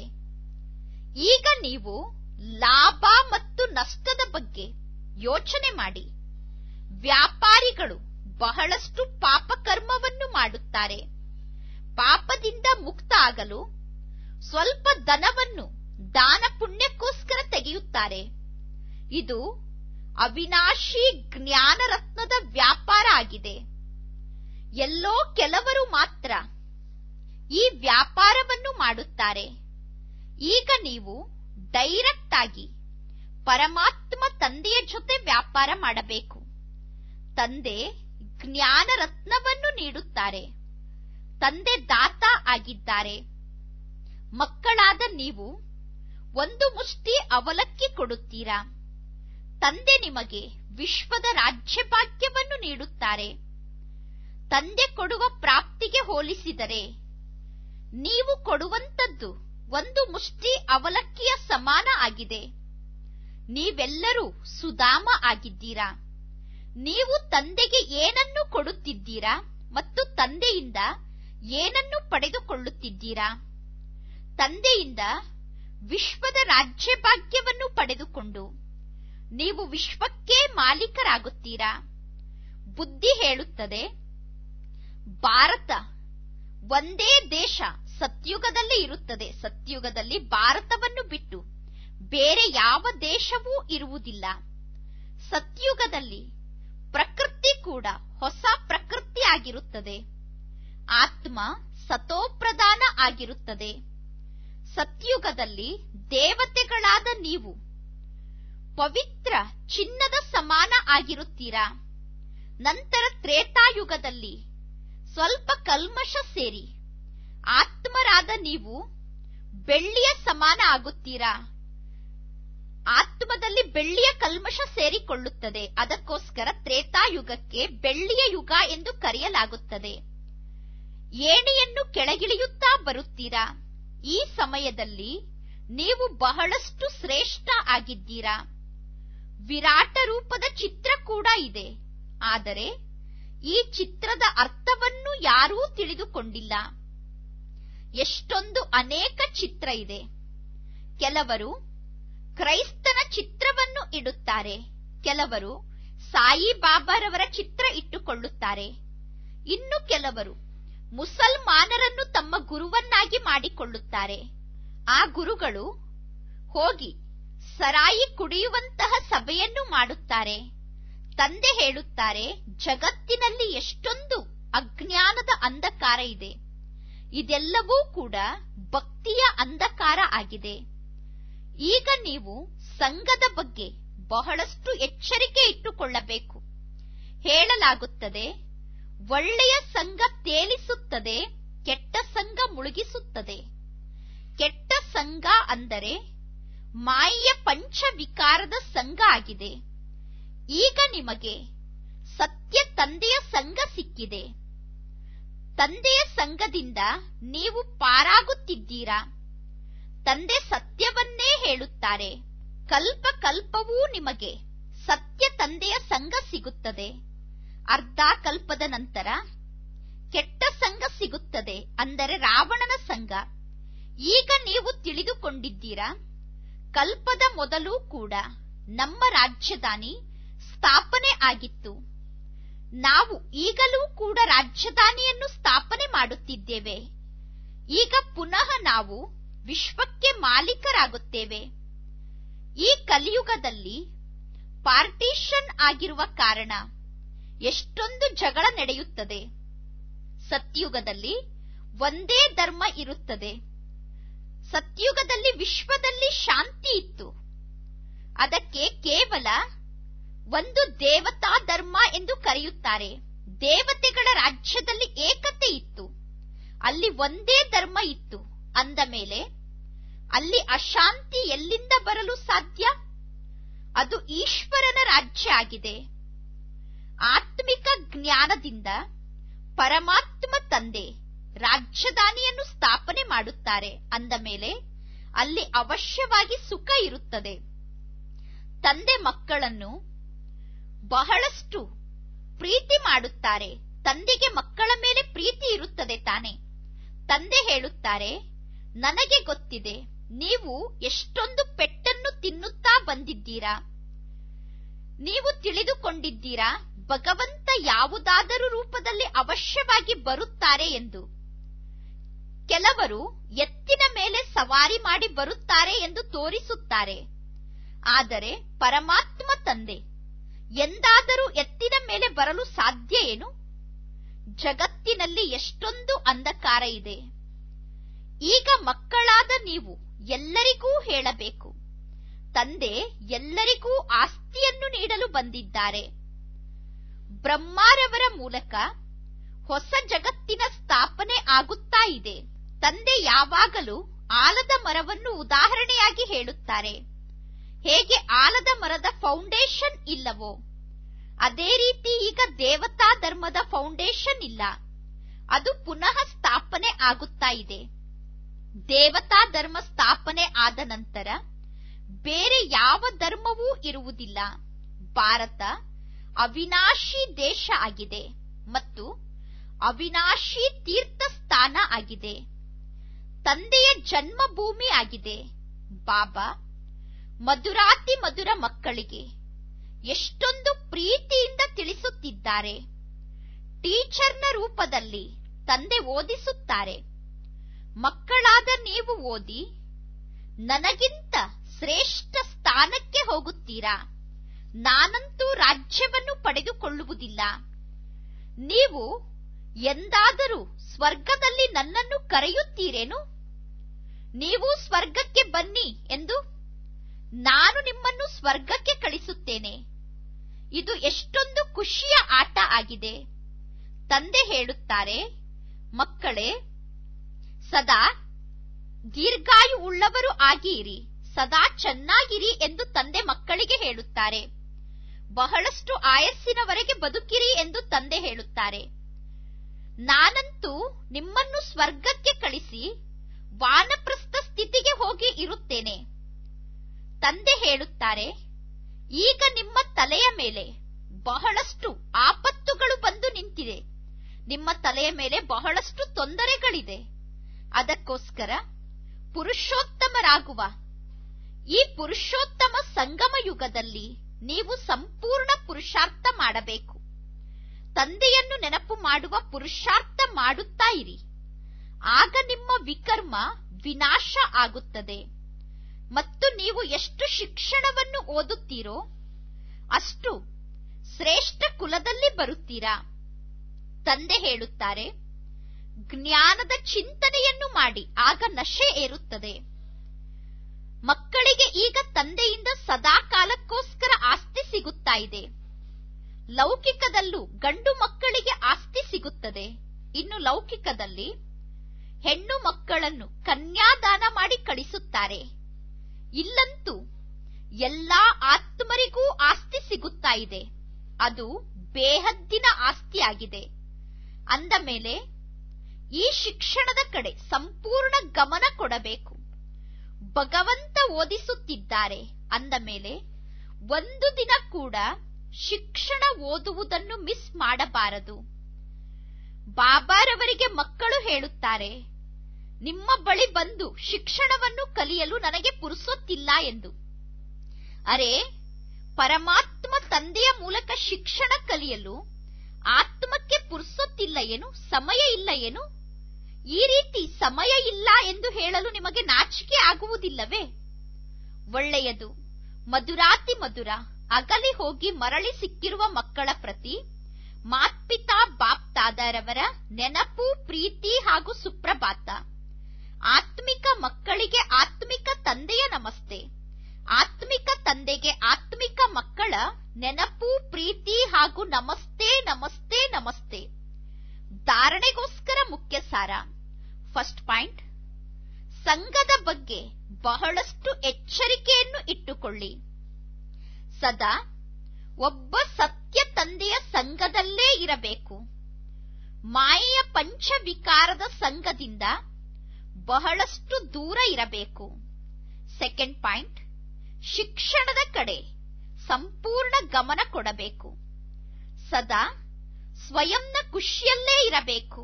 ಈಗ ನೀವು ಲಾಭ ಮತ್ತು ನಷ್ಟದ ಬಗ್ಗೆ ಯೋಚನೆ ಮಾಡಿ ವ್ಯಾಪಾರಿಗಳು ಬಹಳಷ್ಟು ಪಾಪಕರ್ಮವನ್ನು ಮಾಡುತ್ತಾರೆ ಪಾಪದಿಂದ ಮುಕ್ತ ಆಗಲು ಸ್ವಲ್ಪ ಧನವನ್ನು ದಾನ ಪುಣ್ಯಕ್ಕೋಸ್ಕರ ತೆಗೆಯುತ್ತಾರೆ ಇದು ಅವಿನಾಶಿ ಜ್ಞಾನ ರತ್ನದ ವ್ಯಾಪಾರ ಆಗಿದೆ ಎಲ್ಲೋ ಕೆಲವರು ಮಾತ್ರ ಈ ವ್ಯಾಪಾರವನ್ನು ಮಾಡುತ್ತಾರೆ ಈಗ ನೀವು ಡೈರೆಕ್ಟ್ ಆಗಿ ಪರಮಾತ್ಮ ತಂದೆಯ ಜೊತೆ ವ್ಯಾಪಾರ ಮಾಡಬೇಕು ತಂದೆ ಜ್ಞಾನ ರತ್ನವನ್ನು ನೀಡುತ್ತಾರೆ ತಂದೆ ದಾತ ಆಗಿದ್ದಾರೆ ಮಕ್ಕಳಾದ ನೀವು ಒಂದು ಮುಷ್ಟಿ ಅವಲಕ್ಕಿ ಕೊಡುತ್ತೀರಾ ತಂದೆ ನಿಮಗೆ ವಿಶ್ವದ ರಾಜ್ಯಭಾಗ್ಯವನ್ನು ನೀಡುತ್ತಾರೆ ತಂದೆ ಕೊಡುವ ಪ್ರಾಪ್ತಿಗೆ ಹೋಲಿಸಿದರೆ ನೀವು ಕೊಡುವಂತದ್ದು ಒಂದು ಮುಷ್ಟಿ ಅವಲಕ್ಕಿಯ ಸಮಾನ ಆಗಿದೆ ನೀವೆಲ್ಲರೂ ಸುಧಾಮ ಆಗಿದ್ದೀರಾ ನೀವು ತಂದೆಗೆ ಏನನ್ನು ಕೊಡುತ್ತಿದ್ದೀರಾ ಮತ್ತು ತಂದೆಯಿಂದ ಏನನ್ನು ಪಡೆದುಕೊಳ್ಳುತ್ತಿದ್ದೀರಾ ತಂದೆಯಿಂದ ವಿಶ್ವದ ರಾಜ್ಯಭಾಗ್ಯವನ್ನು ಪಡೆದುಕೊಂಡು ನೀವು ವಿಶ್ವಕ್ಕೆ ಮಾಲೀಕರಾಗುತ್ತೀರಾ ಬುದ್ಧಿ ಹೇಳುತ್ತದೆ ಭಾರತ ಒಂದೇ ದೇಶ ಸತ್ಯುಗದಲ್ಲಿ ಇರುತ್ತದೆ ಸತ್ಯುಗದಲ್ಲಿ ಭಾರತವನ್ನು ಬಿಟ್ಟು ಬೇರೆ ಯಾವ ದೇಶವೂ ಇರುವುದಿಲ್ಲ ಸತ್ಯುಗದಲ್ಲಿ ಪ್ರಕೃತಿ ಕೂಡ ಹೊಸ ಪ್ರಕೃತಿ ಆಗಿರುತ್ತದೆ ಆತ್ಮ ಸತೋಪ್ರಧಾನ ಆಗಿರುತ್ತದೆ ಸತ್ಯುಗದಲ್ಲಿ ದೇವತೆಗಳಾದ ನೀವು ಪವಿತ್ರ ಚಿನ್ನದ ಸಮಾನ ಆಗಿರುತ್ತೀರಾ ನಂತರ ತ್ರೇತಾಯುಗದಲ್ಲಿ ಸ್ವಲ್ಪ ಕಲ್ಮಶ ಸೇರಿ ಆತ್ಮರಾದ ನೀವು ಬೆಳ್ಳಿಯ ಸಮಾನ ಆಗುತ್ತೀರಾ ಆತ್ಮದಲ್ಲಿ ಬೆಳ್ಳಿಯ ಕಲ್ಮಶ ಸೇರಿಕೊಳ್ಳುತ್ತದೆ ಅದಕ್ಕೋಸ್ಕರ ತ್ರೇತಾಯುಗಕ್ಕೆ ಬೆಳ್ಳಿಯ ಯುಗ ಎಂದು ಕರೆಯಲಾಗುತ್ತದೆ ಏಣಿಯನ್ನು ಕೆಳಗಿಳಿಯುತ್ತಾ ಬರುತ್ತೀರಾ ಈ ಸಮಯದಲ್ಲಿ ನೀವು ಬಹಳಷ್ಟು ಶ್ರೇಷ್ಠ ಆಗಿದ್ದೀರಾ ವಿರಾಟ ರೂಪದ ಚಿತ್ರ ಕೂಡ ಇದೆ ಆದರೆ ಈ ಚಿತ್ರದ ಅರ್ಥವನ್ನು ಯಾರೂ ತಿಳಿದುಕೊಂಡಿಲ್ಲ ಎಷ್ಟೊಂದು ಅನೇಕ ಚಿತ್ರ ಇದೆ ಕೆಲವರು ಕ್ರೈಸ್ತನ ಚಿತ್ರವನ್ನು ಇಡುತ್ತಾರೆ ಕೆಲವರು ಸಾಯಿಬಾಬಾರವರ ಚಿತ್ರ ಇಟ್ಟುಕೊಳ್ಳುತ್ತಾರೆ ಇನ್ನು ಕೆಲವರು ಮುಸಲ್ಮಾನರನ್ನು ತಮ್ಮ ಗುರುವನ್ನಾಗಿ ಮಾಡಿಕೊಳ್ಳುತ್ತಾರೆ ಆ ಗುರುಗಳು ಹೋಗಿ ಸರಾಯಿ ಕುಡಿಯುವಂತಹ ಸಭೆಯನ್ನು ಮಾಡುತ್ತಾರೆ ತಂದೆ ಹೇಳುತ್ತಾರೆ ಜಗತ್ತಿನಲ್ಲಿ ಎಷ್ಟೊಂದು ಅಜ್ಞಾನದ ಅಂಧಕಾರ ಇದೆ ಇದೆಲ್ಲವೂ ಕೂಡ ಭಕ್ತಿಯ ಅಂಧಕಾರ ಆಗಿದೆ ಈಗ ನೀವು ಸಂಘದ ಬಗ್ಗೆ ಬಹಳಷ್ಟು ಎಚ್ಚರಿಕೆ ಇಟ್ಟುಕೊಳ್ಳಬೇಕು ಹೇಳಲಾಗುತ್ತದೆ ಒಳ್ಳೆಯ ಸಂಘ ತೇಲಿಸುತ್ತದೆ ಕೆಟ್ಟ ಸಂಘ ಮುಳುಗಿಸುತ್ತದೆ ಕೆಟ್ಟ ಸಂಘ ಅಂದರೆ ಮಾಯೆಯ ಪಂಚವಿಕಾರದ ಸಂಘ ಆಗಿದೆ ಈಗ ನಿಮಗೆ ಸತ್ಯ ತಂದೆಯ ಸಂಘ ಸಿಕ್ಕಿದೆ ತಂದೆಯ ಸಂಘದಿಂದ ನೀವು ಪಾರಾಗುತ್ತಿದ್ದೀರಾ ತಂದೆ ಸತ್ಯವನ್ನೇ ಹೇಳುತ್ತಾರೆ ಕಲ್ಪ ಕಲ್ಪವೂ ನಿಮಗೆ ಸತ್ಯ ತಂದೆಯ ಸಂಘ ಸಿಗುತ್ತದೆ ಅರ್ಧ ಕಲ್ಪದ ನಂತರ ಕೆಟ್ಟ ಸಂಘ ಸಿಗುತ್ತದೆ ಅಂದರೆ ರಾವಣನ ಸಂಘ ಈಗ ನೀವು ತಿಳಿದುಕೊಂಡಿದ್ದೀರಾ ಕಲ್ಪದ ಮೊದಲು ಕೂಡ ನಮ್ಮ ರಾಜ್ಯದಾನಿ ಸ್ಥಾಪನೆ ಆಗಿತ್ತು ನಾವು ಈಗಲೂ ಕೂಡ ರಾಜಧಾನಿಯನ್ನು ಸ್ಥಾಪನೆ ಮಾಡುತ್ತಿದ್ದೇವೆ ಈಗ ಪುನಃ ನಾವು ವಿಶ್ವಕ್ಕೆ ಮಾಲೀಕರಾಗುತ್ತೇವೆ ಈ ಕಲಿಯುಗದಲ್ಲಿ ಪಾರ್ಟಿಷನ್ ಆಗಿರುವ ಕಾರಣ ಎಷ್ಟೊಂದು ಜಗಳ ನಡೆಯುತ್ತದೆ ಸತ್ಯುಗದಲ್ಲಿ ಒಂದೇ ಧರ್ಮ ಇರುತ್ತದೆ ಸತ್ಯುಗದಲ್ಲಿ ವಿಶ್ವದಲ್ಲಿ ಶಾಂತಿ ಇತ್ತು ಅದಕ್ಕೆ ಕೇವಲ ಒಂದು ದೇವತಾ ಧರ್ಮ ಎಂದು ಕರೆಯುತ್ತಾರೆ ದೇವತೆಗಳ ರಾಜ್ಯದಲ್ಲಿ ಏಕತೆ ಇತ್ತು ಅಲ್ಲಿ ಒಂದೇ ಧರ್ಮ ಇತ್ತು ಅಂದ ಮೇಲೆ ಅಲ್ಲಿ ಅಶಾಂತಿ ಎಲ್ಲಿಂದ ಬರಲು ಸಾಧ್ಯ ಅದು ಈಶ್ವರನ ರಾಜ್ಯ ಆಗಿದೆ ಆತ್ಮಿಕ ಜ್ಞಾನದಿಂದ ಪರಮಾತ್ಮ ತಂದೆ ರಾಜಧಾನಿಯನ್ನು ಸ್ಥಾಪನೆ ಮಾಡುತ್ತಾರೆ ಅಂದ ಮೇಲೆ ಅಲ್ಲಿ ಅವಶ್ಯವಾಗಿ ಸುಖ ಇರುತ್ತದೆ ತಂದೆ ಮಕ್ಕಳನ್ನು ಬಹಳಷ್ಟು ಪ್ರೀತಿ ಮಾಡುತ್ತಾರೆ ತಂದೆಗೆ ಮಕ್ಕಳ ಮೇಲೆ ಪ್ರೀತಿ ಇರುತ್ತದೆ ತಾನೆ ತಂದೆ ಹೇಳುತ್ತಾರೆ ನನಗೆ ಗೊತ್ತಿದೆ ನೀವು ಎಷ್ಟೊಂದು ಪೆಟ್ಟನ್ನು ತಿನ್ನುತ್ತಾ ಬಂದಿದ್ದೀರಾ ನೀವು ತಿಳಿದುಕೊಂಡಿದ್ದೀರಾ ಭಗವಂತ ಯಾವುದಾದರೂ ರೂಪದಲ್ಲಿ ಅವಶ್ಯವಾಗಿ ಬರುತ್ತಾರೆ ಎಂದು ಕೆಲವರು ಎತ್ತಿನ ಮೇಲೆ ಸವಾರಿ ಮಾಡಿ ಬರುತ್ತಾರೆ ಎಂದು ತೋರಿಸುತ್ತಾರೆ ಆದರೆ ಪರಮಾತ್ಮ ತಂದೆ ಎಂದಾದರೂ ಎತ್ತಿನ ಮೇಲೆ ಬರಲು ಸಾಧ್ಯ ಏನು ಜಗತ್ತಿನಲ್ಲಿ ಎಷ್ಟೊಂದು ಅಂಧಕಾರ ಇದೆ ಈಗ ಮಕ್ಕಳಾದ ನೀವು ಎಲ್ಲರಿಗೂ ಹೇಳಬೇಕು ತಂದೆ ಎಲ್ಲರಿಗೂ ಆಸ್ತಿಯನ್ನು ನೀಡಲು ಬಂದಿದ್ದಾರೆ ಬ್ರಹ್ಮಾರವರ ಮೂಲಕ ಹೊಸ ಜಗತ್ತಿನ ಸ್ಥಾಪನೆ ಆಗುತ್ತಾ ಇದೆ ತಂದೆ ಯಾವಾಗಲೂ ಆಲದ ಮರವನ್ನು ಉದಾಹರಣೆಯಾಗಿ ಹೇಳುತ್ತಾರೆ ಹೇಗೆ ಆಲದ ಮರದ ಫೌಂಡೇಶನ್ ಇಲ್ಲವೋ ಅದೇ ರೀತಿ ಈಗ ದೇವತಾ ಧರ್ಮದ ಫೌಂಡೇಶನ್ ಇಲ್ಲ ಅದು ಪುನಃ ಸ್ಥಾಪನೆ ಆಗುತ್ತಾ ಇದೆ ದೇವತಾ ಧರ್ಮ ಸ್ಥಾಪನೆ ಆದ ನಂತರ ಬೇರೆ ಯಾವ ಧರ್ಮವೂ ಇರುವುದಿಲ್ಲ ಭಾರತ ಅವಿನಾಶಿ ದೇಶ ಆಗಿದೆ ಮತ್ತು ಅವಿನಾಶಿ ತೀರ್ಥ ಸ್ಥಾನ ಆಗಿದೆ ತಂದೆಯ ಜನ್ಮಭೂಮಿ ಆಗಿದೆ ಬಾಬಾ ಮಧುರಾತಿ ಮಧುರ ಮಕ್ಕಳಿಗೆ ಎಷ್ಟೊಂದು ಪ್ರೀತಿಯಿಂದ ತಿಳಿಸುತ್ತಿದ್ದಾರೆ ಟೀಚರ್ನ ರೂಪದಲ್ಲಿ ತಂದೆ ಓದಿಸುತ್ತಾರೆ ಮಕ್ಕಳಾದ ನೀವು ಓದಿ ನನಗಿಂತ ಶ್ರೇಷ್ಠ ಸ್ಥಾನಕ್ಕೆ ಹೋಗುತ್ತೀರಾ ನಾನಂತೂ ರಾಜ್ಯವನ್ನು ಪಡೆದುಕೊಳ್ಳುವುದಿಲ್ಲ ನೀವು ಎಂದಾದರೂ ಸ್ವರ್ಗದಲ್ಲಿ ನನ್ನನ್ನು ಕರೆಯುತ್ತೀರೇನು ನೀವು ಸ್ವರ್ಗಕ್ಕೆ ಬನ್ನಿ ಎಂದು ನಾನು ನಿಮ್ಮನ್ನು ಸ್ವರ್ಗಕ್ಕೆ ಕಳಿಸುತ್ತೇನೆ ಇದು ಎಷ್ಟೊಂದು ಖುಷಿಯ ಆಟ ಆಗಿದೆ ತಂದೆ ಹೇಳುತ್ತಾರೆ ಮಕ್ಕಳೇ ಸದಾ ದೀರ್ಘಾಯು ಉಳ್ಳವರು ಆಗಿರಿ ಸದಾ ಚೆನ್ನಾಗಿರಿ ಎಂದು ತಂದೆ ಮಕ್ಕಳಿಗೆ ಹೇಳುತ್ತಾರೆ ಬಹಳಷ್ಟು ಆಯಸ್ಸಿನವರೆಗೆ ಬದುಕಿರಿ ಎಂದು ತಂದೆ ಹೇಳುತ್ತಾರೆ ನಾನಂತೂ ನಿಮ್ಮನ್ನು ಸ್ವರ್ಗಕ್ಕೆ ಕಳಿಸಿ ವಾನಪ್ರಸ್ಥ ಸ್ಥಿತಿಗೆ ಹೋಗಿ ಇರುತ್ತೇನೆ ತಂದೆ ಹೇಳುತ್ತಾರೆ ಈಗ ನಿಮ್ಮ ತಲೆಯ ಮೇಲೆ ಬಹಳಷ್ಟು ಆಪತ್ತುಗಳು ಬಂದು ನಿಂತಿದೆ ನಿಮ್ಮ ತಲೆಯ ಮೇಲೆ ಬಹಳಷ್ಟು ತೊಂದರೆಗಳಿದೆ ಅದಕ್ಕೋಸ್ಕರ ಪುರುಷೋತ್ತಮರಾಗುವ ಈ ಪುರುಷೋತ್ತಮ ಸಂಗಮ ಯುಗದಲ್ಲಿ ನೀವು ಸಂಪೂರ್ಣ ಪುರುಷಾರ್ಥ ಮಾಡಬೇಕು ತಂದೆಯನ್ನು ನೆನಪು ಮಾಡುವ ಪುರುಷಾರ್ಥ ಮಾಡುತ್ತಾ ಇರಿ ಆಗ ನಿಮ್ಮ ವಿಕರ್ಮ ವಿನಾಶ ಆಗುತ್ತದೆ ಮತ್ತು ನೀವು ಎಷ್ಟು ಶಿಕ್ಷಣವನ್ನು ಓದುತ್ತೀರೋ ಅಷ್ಟು ಶ್ರೇಷ್ಠ ಕುಲದಲ್ಲಿ ಬರುತ್ತೀರಾ ತಂದೆ ಹೇಳುತ್ತಾರೆ ಜ್ಞಾನದ ಚಿಂತನೆಯನ್ನು ಮಾಡಿ ಆಗ ನಶೆ ಏರುತ್ತದೆ ಮಕ್ಕಳಿಗೆ ಈಗ ತಂದೆಯಿಂದ ಸದಾ ಕಾಲಕ್ಕೋಸ್ಕರ ಆಸ್ತಿ ಸಿಗುತ್ತಾ ಇದೆ ಲೌಕಿಕದಲ್ಲೂ ಗಂಡು ಮಕ್ಕಳಿಗೆ ಆಸ್ತಿ ಸಿಗುತ್ತದೆ ಇನ್ನು ಲೌಕಿಕದಲ್ಲಿ ಹೆಣ್ಣು ಮಕ್ಕಳನ್ನು ಕನ್ಯಾದಾನ ಮಾಡಿ ಕಳಿಸುತ್ತಾರೆ ಇಲ್ಲಂತೂ ಎಲ್ಲಾ ಆತ್ಮರಿಗೂ ಆಸ್ತಿ ಸಿಗುತ್ತಾ ಇದೆ ಅದು ಬೇಹದ್ದಿನ ಆಸ್ತಿಯಾಗಿದೆ ಅಂದ ಮೇಲೆ ಈ ಶಿಕ್ಷಣದ ಕಡೆ ಸಂಪೂರ್ಣ ಗಮನ ಕೊಡಬೇಕು ಭಗವಂತ ಓದಿಸುತ್ತಿದ್ದಾರೆ ಅಂದ ಮೇಲೆ ಒಂದು ದಿನ ಕೂಡ ಶಿಕ್ಷಣ ಓದುವುದನ್ನು ಮಿಸ್ ಮಾಡಬಾರದು ಬಾಬಾರವರಿಗೆ ಮಕ್ಕಳು ಹೇಳುತ್ತಾರೆ ನಿಮ್ಮ ಬಳಿ ಬಂದು ಶಿಕ್ಷಣವನ್ನು ಕಲಿಯಲು ನನಗೆ ಪುರುಸೊತ್ತಿಲ್ಲ ಎಂದು ಅರೆ ಪರಮಾತ್ಮ ತಂದೆಯ ಮೂಲಕ ಶಿಕ್ಷಣ ಕಲಿಯಲು ಆತ್ಮಕ್ಕೆ ಪುರುಸೊತ್ತಿಲ್ಲ ಏನು ಸಮಯ ಇಲ್ಲ ಏನು ಈ ರೀತಿ ಸಮಯ ಇಲ್ಲ ಎಂದು ಹೇಳಲು ನಿಮಗೆ ನಾಚಿಕೆ ಆಗುವುದಿಲ್ಲವೇ ಒಳ್ಳೆಯದು ಮಧುರಾತಿ ಮಧುರ ಅಗಲಿ ಹೋಗಿ ಮರಳಿ ಸಿಕ್ಕಿರುವ ಮಕ್ಕಳ ಪ್ರತಿ ಮಾತ್ಪಿತಾ ಬಾಪ್ತಾದರವರ ನೆನಪು ಪ್ರೀತಿ ಹಾಗೂ ಸುಪ್ರಭಾತ ಆತ್ಮಿಕ ಮಕ್ಕಳಿಗೆ ಆತ್ಮಿಕ ತಂದೆಯ ನಮಸ್ತೆ ಆತ್ಮಿಕ ತಂದೆಗೆ ಆತ್ಮಿಕ ಮಕ್ಕಳ ನೆನಪು ಪ್ರೀತಿ ಹಾಗೂ ನಮಸ್ತೆ ನಮಸ್ತೆ ನಮಸ್ತೆ ಧಾರಣೆಗೋಸ್ಕರ ಮುಖ್ಯ ಸಾರ ಫಸ್ಟ್ ಪಾಯಿಂಟ್ ಸಂಘದ ಬಗ್ಗೆ ಬಹಳಷ್ಟು ಎಚ್ಚರಿಕೆಯನ್ನು ಇಟ್ಟುಕೊಳ್ಳಿ ಸದಾ ಒಬ್ಬ ಸತ್ಯ ತಂದೆಯ ಸಂಘದಲ್ಲೇ ಇರಬೇಕು ಮಾಯೆಯ ಪಂಚವಿಕಾರದ ಸಂಘದಿಂದ ಬಹಳಷ್ಟು ದೂರ ಇರಬೇಕು ಸೆಕೆಂಡ್ ಪಾಯಿಂಟ್ ಶಿಕ್ಷಣದ ಕಡೆ ಸಂಪೂರ್ಣ ಗಮನ ಕೊಡಬೇಕು ಸದಾ ಸ್ವಯಂನ ಖುಷಿಯಲ್ಲೇ ಇರಬೇಕು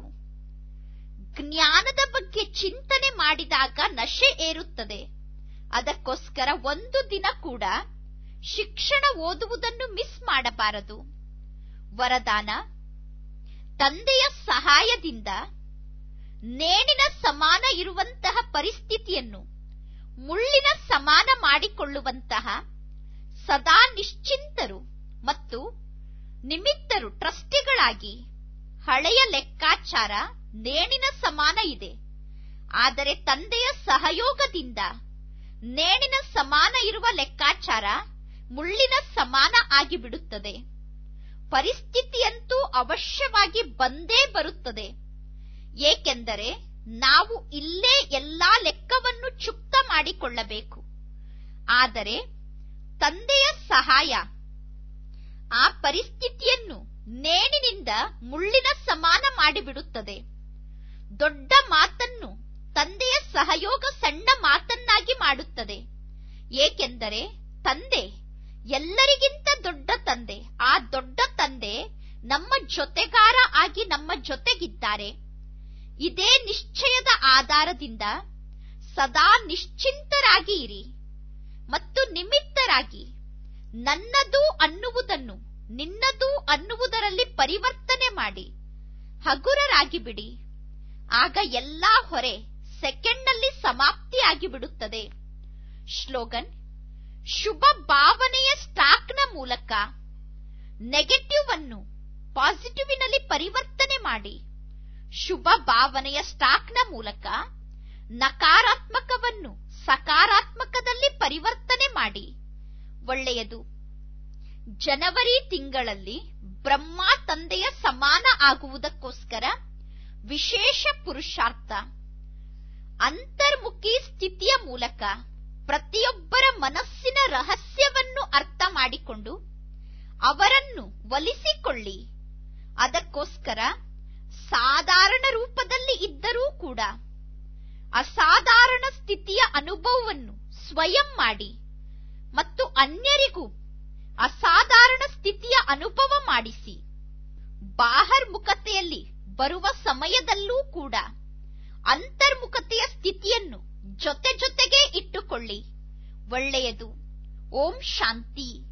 ಜ್ಞಾನದ ಬಗ್ಗೆ ಚಿಂತನೆ ಮಾಡಿದಾಗ ನಶೆ ಏರುತ್ತದೆ ಅದಕ್ಕೋಸ್ಕರ ಒಂದು ದಿನ ಕೂಡ ಶಿಕ್ಷಣ ಓದುವುದನ್ನು ಮಿಸ್ ಮಾಡಬಾರದು ವರದಾನ ತಂದೆಯ ಸಹಾಯದಿಂದ ನೇಣಿನ ಸಮಾನ ಇರುವಂತಹ ಪರಿಸ್ಥಿತಿಯನ್ನು ಮುಳ್ಳಿನ ಸಮಾನ ಮಾಡಿಕೊಳ್ಳುವಂತಹ ಸದಾ ನಿಶ್ಚಿಂತರು ಮತ್ತು ನಿಮಿತ್ತರು ಟ್ರಸ್ಟಿಗಳಾಗಿ ಹಳೆಯ ಲೆಕ್ಕಾಚಾರ ನೇಣಿನ ಸಮಾನ ಇದೆ ಆದರೆ ತಂದೆಯ ಸಹಯೋಗದಿಂದ ನೇಣಿನ ಸಮಾನ ಇರುವ ಲೆಕ್ಕಾಚಾರ ಮುಳ್ಳಿನ ಸಮಾನ ಆಗಿಬಿಡುತ್ತದೆ ಪರಿಸ್ಥಿತಿಯಂತೂ ಅವಶ್ಯವಾಗಿ ಬಂದೇ ಬರುತ್ತದೆ ಏಕೆಂದರೆ ನಾವು ಇಲ್ಲೇ ಎಲ್ಲಾ ಲೆಕ್ಕವನ್ನು ಚುಕ್ತ ಮಾಡಿಕೊಳ್ಳಬೇಕು ಆದರೆ ತಂದೆಯ ಸಹಾಯ ಆ ಪರಿಸ್ಥಿತಿಯನ್ನು ನೇಣಿನಿಂದ ಮುಳ್ಳಿನ ಸಮಾನ ಮಾಡಿಬಿಡುತ್ತದೆ ದೊಡ್ಡ ಮಾತನ್ನು ತಂದೆಯ ಸಹಯೋಗ ಸಣ್ಣ ಮಾತನ್ನಾಗಿ ಮಾಡುತ್ತದೆ ಏಕೆಂದರೆ ತಂದೆ ಎಲ್ಲರಿಗಿಂತ ದೊಡ್ಡ ತಂದೆ ಆ ದೊಡ್ಡ ತಂದೆ ನಮ್ಮ ಜೊತೆಗಾರ ಆಗಿ ನಮ್ಮ ಜೊತೆಗಿದ್ದಾರೆ ಇದೇ ನಿಶ್ಚಯದ ಆಧಾರದಿಂದ ಸದಾ ನಿಶ್ಚಿಂತರಾಗಿ ಇರಿ ಮತ್ತು ನಿಮಿತ್ತರಾಗಿ ನನ್ನದು ಅನ್ನುವುದನ್ನು ನಿನ್ನದು ಅನ್ನುವುದರಲ್ಲಿ ಪರಿವರ್ತನೆ ಮಾಡಿ ಹಗುರರಾಗಿ ಬಿಡಿ ಆಗ ಎಲ್ಲಾ ಹೊರೆ ಸೆಕೆಂಡ್ನಲ್ಲಿ ಸಮಾಪ್ತಿಯಾಗಿ ಬಿಡುತ್ತದೆ ಶ್ಲೋಗನ್ ಶುಭ ಭಾವನೆಯ ಸ್ಟಾಕ್ನ ಮೂಲಕ ನೆಗೆಟಿವ್ ಅನ್ನು ಪಾಸಿಟಿವ್ನಲ್ಲಿ ಪರಿವರ್ತನೆ ಮಾಡಿ ಶುಭ ಭಾವನೆಯ ಸ್ಟಾಕ್ನ ಮೂಲಕ ನಕಾರಾತ್ಮಕವನ್ನು ಸಕಾರಾತ್ಮಕದಲ್ಲಿ ಪರಿವರ್ತನೆ ಮಾಡಿ ಒಳ್ಳೆಯದು ಜನವರಿ ತಿಂಗಳಲ್ಲಿ ಬ್ರಹ್ಮ ತಂದೆಯ ಸಮಾನ ಆಗುವುದಕ್ಕೋಸ್ಕರ ವಿಶೇಷ ಪುರುಷಾರ್ಥ ಅಂತರ್ಮುಖಿ ಸ್ಥಿತಿಯ ಮೂಲಕ ಪ್ರತಿಯೊಬ್ಬರ ಮನಸ್ಸಿನ ರಹಸ್ಯವನ್ನು ಅರ್ಥ ಮಾಡಿಕೊಂಡು ಅವರನ್ನು ಒಲಿಸಿಕೊಳ್ಳಿ ಅದಕ್ಕೋಸ್ಕರ ಸಾಧಾರಣ ರೂಪದಲ್ಲಿ ಇದ್ದರೂ ಕೂಡ ಅಸಾಧಾರಣ ಸ್ಥಿತಿಯ ಅನುಭವವನ್ನು ಸ್ವಯಂ ಮಾಡಿ ಮತ್ತು ಅನ್ಯರಿಗೂ ಅಸಾಧಾರಣ ಸ್ಥಿತಿಯ ಅನುಭವ ಮಾಡಿಸಿ ಬಾಹರ್ಮುಖತೆಯಲ್ಲಿ ಬರುವ ಸಮಯದಲ್ಲೂ ಕೂಡ ಅಂತರ್ಮುಖತೆಯ ಸ್ಥಿತಿಯನ್ನು ಜೊತೆ ಜೊತೆಗೇ ಇಟ್ಟುಕೊಳ್ಳಿ ಒಳ್ಳೆಯದು ಓಂ ಶಾಂತಿ